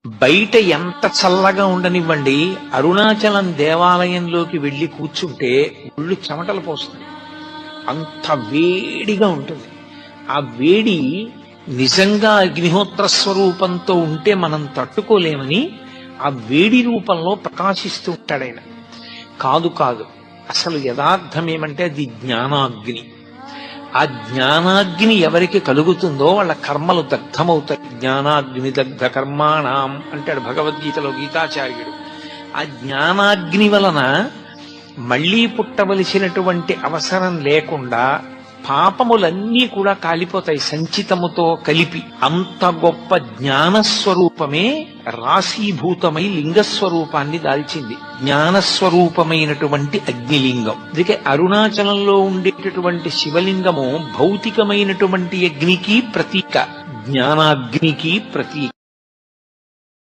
బయట ఎంత చల్లగా ఉండనివ్వండి అరుణాచలం దేవాలయంలోకి వెళ్లి కూర్చుంటే ఒళ్ళు చెమటలు పోస్తుంది అంత వేడిగా ఉంటుంది ఆ వేడి నిజంగా అగ్నిహోత్ర స్వరూపంతో ఉంటే మనం తట్టుకోలేమని ఆ వేడి రూపంలో ప్రకాశిస్తూ ఉంటాడు ఆయన కాదు కాదు అసలు యథార్థం ఏమంటే అది జ్ఞానాగ్ని ఆ జ్ఞానాగ్ని ఎవరికి కలుగుతుందో వాళ్ళ కర్మలు దగ్ధమవుతాయి జ్ఞానాగ్ని దగ్ధ కర్మాణం అంటాడు భగవద్గీతలో గీతాచార్యుడు ఆ జ్ఞానాగ్ని వలన మళ్ళీ పుట్టవలసినటువంటి అవసరం లేకుండా పాపములన్నీ కూడా కాలిపోతాయి సంచితముతో కలిపి అంత గొప్ప జ్ఞానస్వరూపమే రాశీభూతమై లింగస్వరూపాన్ని దాల్చింది జ్ఞానస్వరూపమైనటువంటి అగ్నిలింగం అందుకే అరుణాచలంలో ఉండేటటువంటి శివలింగము భౌతికమైనటువంటి అగ్నికి ప్రతీక జ్ఞానాగ్నికి ప్రతీక